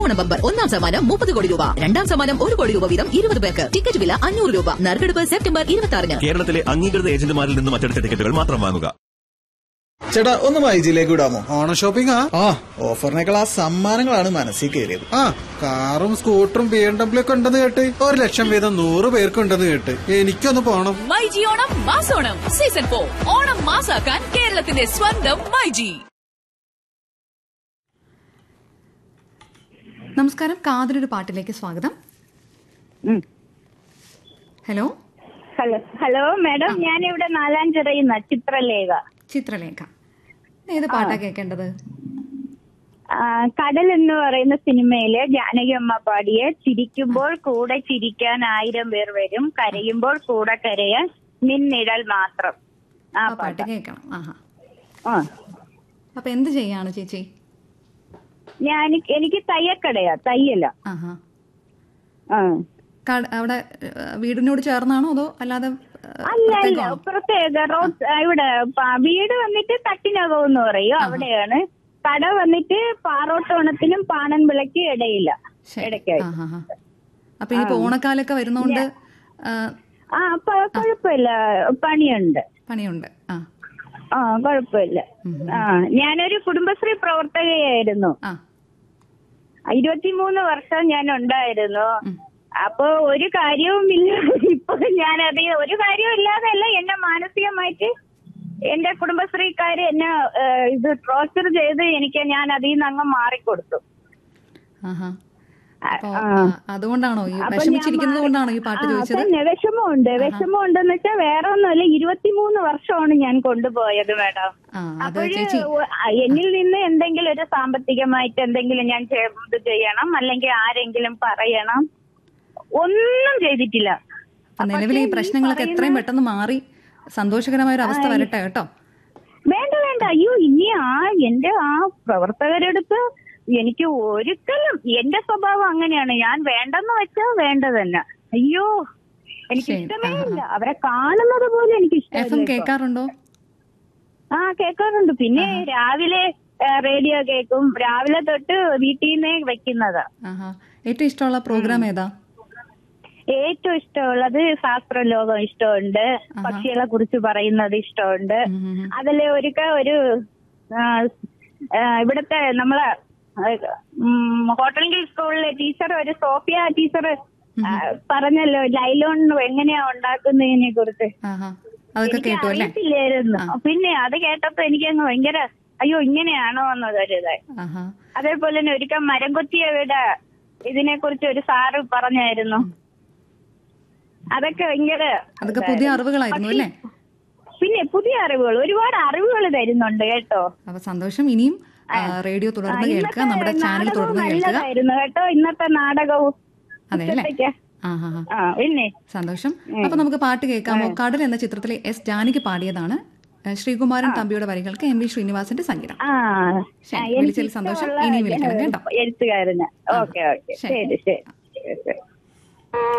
Onam bumper ഒന്നാം സമ്മാനം മുപ്പത് കോടി രൂപ രണ്ടാം സമ്മാനം ഒരു കോടി രൂപ വീതം ഇരുപത് പേർക്ക് ടിക്കറ്റ് വില അഞ്ഞൂറ് രൂപ നറുക്കെടുപ്പ് സെപ്റ്റംബർ ഇരുപത്തി ആറിന് കേരളത്തിലെ അംഗീകൃത ഏജന്റുമാരിൽ നിന്നും അച്ചടിച്ച ടിക്കറ്റുകൾ മാത്രം വാങ്ങുക ചേട്ടാ ഒന്ന് മൈജിയിലേക്ക് വിടാമോ ഓണ ഷോപ്പിംഗ് ആ ഓഫറിനേക്കാൾ ആ സമ്മാനങ്ങളാണ് മനസ്സിൽ കയറിയത് ആ കാറും സ്കൂട്ടറും ബി എം ഡബ്ല്യു ഒക്കെ ഉണ്ടെന്ന് കേട്ട് ഒരു ലക്ഷം വീതം നൂറ് പേർക്കുണ്ടെന്ന് കേട്ട് എനിക്കൊന്ന് പോണം മൈജി ഓണം മാസോണം സീസൺ ഫോർ ഓണം മാസാക്കാൻ കേരളത്തിന്റെ സ്വന്തം മൈജി നമസ്കാരം കാതിലൊരു പാട്ടിലേക്ക് സ്വാഗതം ഹലോ ഹലോ ഹലോ മാഡം ഞാനിവിടെ നാലാഞ്ചിറയുന്ന ചിത്രലേഖ ചിത്രലേഖ ഏത് പാട്ടാ കേൾക്കേണ്ടത് ആ, കടൽ എന്ന് പറയുന്ന സിനിമയില് ജാനകി അമ്മ പാടിയ ചിരിക്കുമ്പോൾ കൂടെ ചിരിക്കാൻ ആയിരം പേർ വരും കരയുമ്പോൾ കൂടെ കരയാൻ നിന്നിഴൽ മാത്രം ആ ആ പാട്ട് പാട്ട് കേൾക്കണം ആഹാ ആ അപ്പൊ എന്ത് ചെയ്യാണ് ചേച്ചി ഞാൻ എനിക്ക് തയ്യക്കടയാ തയ്യല ആഹാ ആ കട- അവിടെ ഏഹ്, വീടിനോട് ചേർന്നാണോ അതോ അല്ലാതെ ഏഹ്, അല്ല അല്ല പ്രത്യേകമാണോ? പ്രത്യേക റോഡ് ഇവിടെ പ- വീട് വന്നിട്ട് തട്ടിനകം എന്ന് പറയും അവിടെയാണ് കട വന്നിട്ട് പാറോട്ടോണത്തിനും പാണൻ വിളക്ക് ഇടയില്ല ശരി. ഇടയ്ക്കായി ആഹാ, ആഹാ. അപ്പൊ ഇനിയിപ്പോ ഓണക്കാലൊക്കെ വരുന്നോണ്ട് ആ, ആ അപ്പൊ കുഴപ്പമില്ല പണിയുണ്ട് പണിയുണ്ട് ആ ആ കുഴപ്പമില്ല ആ ഞാനൊരു കുടുംബശ്രീ പ്രവർത്തകയായിരുന്നു ആ ഇരുപത്തിമൂന്ന് വർഷം ഞാൻ ഉണ്ടായിരുന്നു അപ്പൊ ഒരു കാര്യവുമില്ല ഇപ്പൊ ഞാനത് ഒരു കാര്യവും ഇല്ലാതല്ല എന്നെ മാനസികമായിട്ട് എന്റെ കുടുംബശ്രീക്കാര് എന്നെ ഏഹ്, ഇത് ടോർച്ചർ ചെയ്ത് എനിക്ക് ഞാൻ അതിൽ നിന്ന് അങ്ങ് മാറിക്കൊടുത്തു ആഹാ ആ, അപ്പൊ ആ. ആ, അതുകൊണ്ടാണോ ഈ അപ്പൊ ഞാൻ വിഷമിച്ചിരിക്കുന്നത് മാറി- കൊണ്ടാണോ ഈ പാട്ട് ആ, ചോദിച്ചത് തന്നെ വിഷമമുണ്ട് വിഷമമുണ്ടെന്ന് വെച്ചാൽ വേറെ ഒന്നുമല്ല ഇരുപത്തിമൂന്ന് വർഷമാണ് ഞാൻ കൊണ്ടുപോയത് മാഡം ആ അത് അപ്പോഴ് ചേച്ചി എന്നിൽ നിന്ന് എന്തെങ്കിലും ഒരു സാമ്പത്തികമായിട്ട് എന്തെങ്കിലും ഞാൻ ചെ- ഇത് ചെയ്യണം അല്ലെങ്കിൽ ആരെങ്കിലും പറയണം ഒന്നും ചെയ്തിട്ടില്ല അപ്പൊ നിലവിലെ ഈ പക്ഷേ പ്രശ്നങ്ങളൊക്കെ പറയുന്ന- എത്രയും പെട്ടെന്ന് മാറി സന്തോഷകരമായ ഒരു അവസ്ഥ വരട്ടെ കേട്ടോ വേണ്ട വേണ്ട അയ്യോ ഇനി ആ എന്റെ ആ പ്രവർത്തകരെടുത്ത് എനിക്ക് ഒരിക്കലും എന്റെ സ്വഭാവം അങ്ങനെയാണ് ഞാൻ വേണ്ടെന്ന് വെച്ചാൽ വേണ്ട തന്നെ അയ്യോ എനിക്ക് ശരി. ഇഷ്ടമേ ആഹാ. ഇല്ല അവരെ കാണുന്നത് പോലും എനിക്ക് എഫ് എം ഇഷ്ടമില്ല ഇപ്പൊ. കേൾക്കാറുണ്ടോ ആ കേൾക്കാറുണ്ട് പിന്നെ രാവിലെ ആ, റേഡിയോ കേൾക്കും രാവിലെ തൊട്ട് വീട്ടിൽ നിന്നേ വെക്കുന്നതാ ആഹാ ഏറ്റവും ഇഷ്ടമുള്ള പ്രോഗ്രാം ഏതാ ഏറ്റവും ഇഷ്ടമുള്ളത് ശാസ്ത്രലോകം ഇഷ്ടമുണ്ട് പക്ഷികളെ കുറിച്ച് പറയുന്നത് ഇഷ്ടമുണ്ട് ഉം, ഉം, ഉം. അതില് ഒരുക്ക ഒരു ആ, ആ, ഇവിടുത്തെ നമ്മളെ ഉം, ഹോട്ടൽ സ്കൂളിലെ ടീച്ചർ ഒരു സോഫിയ ടീച്ചർ പറഞ്ഞല്ലോ ലൈലോൺ എങ്ങനെയാ ഉണ്ടാക്കുന്നതിനെ കുറിച്ച് ആഹാ അതൊക്കെ എനിക്ക് കേട്ടു അല്ലേ അറിയത്തില്ലായിരുന്നു പിന്നെ അത് കേട്ടപ്പോ എനിക്കങ്ങ് ഭയങ്കര അയ്യോ ഇങ്ങനെയാണോ എന്നതൊരിത് ആഹാ അതേപോലെ തന്നെ ഒരിക്കൽ മരം കൊത്തിയവിടെ ഇതിനെ കുറിച്ച് ഒരു സാറ് പറഞ്ഞായിരുന്നു അതൊക്കെ ഭയങ്കര അതൊക്കെ പുതിയ അറിവുകളായിരുന്നു അല്ലേ പിന്നെ പുതിയ അറിവുകൾ ഒരുപാട് അറിവുകൾ തരുന്നുണ്ട് കേട്ടോ അപ്പൊ സന്തോഷം ഇനിയും ആ, റേഡിയോ ആ, തുടർന്ന് ഇന്നത്തെ കേൾക്കുക നമ്മുടെ ചാനൽ നാടകവും തുടർന്ന് കേൾക്കുക നല്ലതായിരുന്നു കേട്ടോ ഇന്നത്തെ നാടകവും അതെ അല്ലേ ഉച്ചത്തേക്ക്. ആഹാ ഹാ ആ പിന്നെ സന്തോഷം അപ്പൊ നമുക്ക് പാട്ട് കേൾക്കാമോ കടൽ എന്ന ചിത്രത്തിലെ എസ് ജാനകി പാടിയതാണ് ഏഹ് ശ്രീകുമാരൻ തമ്പിയുടെ വരികൾക്ക് എം വി ശ്രീനിവാസന്റെ സംഗീതം ആ ശരി, ആ, എനിക്ക് വിളിച്ചതിൽ സന്തോഷം. ഇഷ്ടമുള്ള ഇനിയും വിളിക്കണം കേട്ടോ. എഴുത്തുകാരന് ഓക്കെ ഓക്കെ ശരി. ശരി ശരി ശരി